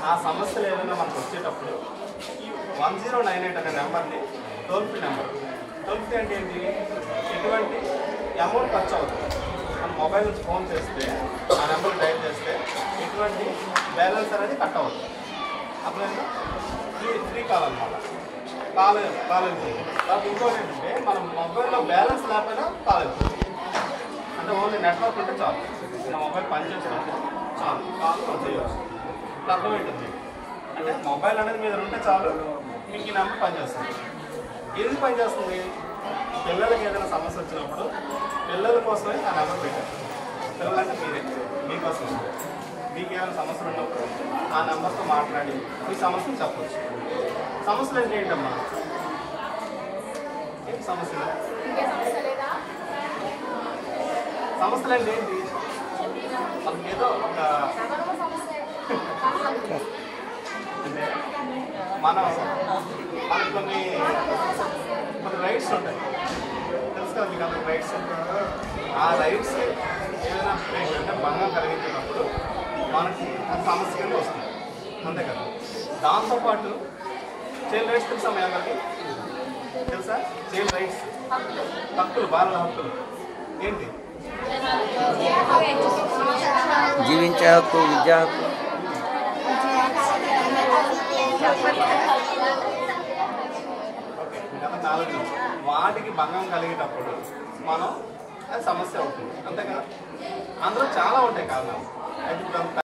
ఆ సమస్యలు ఏదైనా మనకు వచ్చేటప్పుడు ఈ వన్ జీరో నైన్ ఎయిట్ అనే నెంబర్ని toll free number toll free అంటే ఏంటి ఎటువంటి అమౌంట్ ఖర్చు అవుతుంది మన మొబైల్ నుంచి ఫోన్ చేస్తే ఆ నెంబర్ డైల్ చేస్తే ఎటువంటి బ్యాలెన్స్ అనేది కట్ అవుతుంది అప్పుడైనా ఫ్రీ ఫ్రీ కాల్ అనమాట కాల్ కాల్ వెళ్తుంది తర్వాత ఇంకోటి ఏంటంటే మనం మొబైల్లో బ్యాలెన్స్ లేకపోయినా కాల్ వెళ్తుంది అంటే ఓన్లీ నెట్వర్క్ ఉంటే చాలు నా మొబైల్ పనిచేస్తుంటే చాలు కాల్ మనం చేయవచ్చు ఇట్లా అర్థమవుతుంది అంటే మొబైల్ అనేది మీద ఉంటే చాలు మీకు ఈ నెంబర్ పనిచేస్తుంది ఎందుకు పనిచేస్తుంది పిల్లలకి ఏదైనా సమస్య వచ్చినప్పుడు పిల్లల కోసమే ఆ నెంబర్ పెట్టారు పిల్లలంటే మీరే మీకోసం మీకు ఏమైనా సమస్యలు ఉన్నప్పుడు ఆ నెంబర్తో మాట్లాడి మీ సమస్యను చెప్పవచ్చు సమస్యలు అంటే ఏంటమ్మా ఏంటి సమస్యలు ఇంకే సమస్య లేదా సమస్యలు అంటే ఏంటి మనకి ఏదో ఒక ఎవరో సమస్య అంటే మనం మనకు కొన్ని కొన్ని రైట్స్ ఉంటాయి తెలుసు కదా మీకు అందరికి రైట్స్ ఆ రైట్స్ ఏదైనా బ్రేక్ అంటే భంగం కలిగించినప్పుడు మనకి అది సమస్య కింద వస్తుంది అంతే కదా దాంతోపాటు చైల్డ్ రైట్స్ తెలుసా మీ అందరికి తెలుసా చైల్డ్ రైట్స్ హక్కులు బాలల హక్కులు ఏంటి జీవించే హక్కు విద్యా హక్కు ఓకే గత నాలుగు వాటికి భంగం కలిగేటప్పుడు మనం అది సమస్య అవుతుంది అంతే కదా అందులో చాలా ఉంటాయి కారణాలు అయితే ఇప్పుడు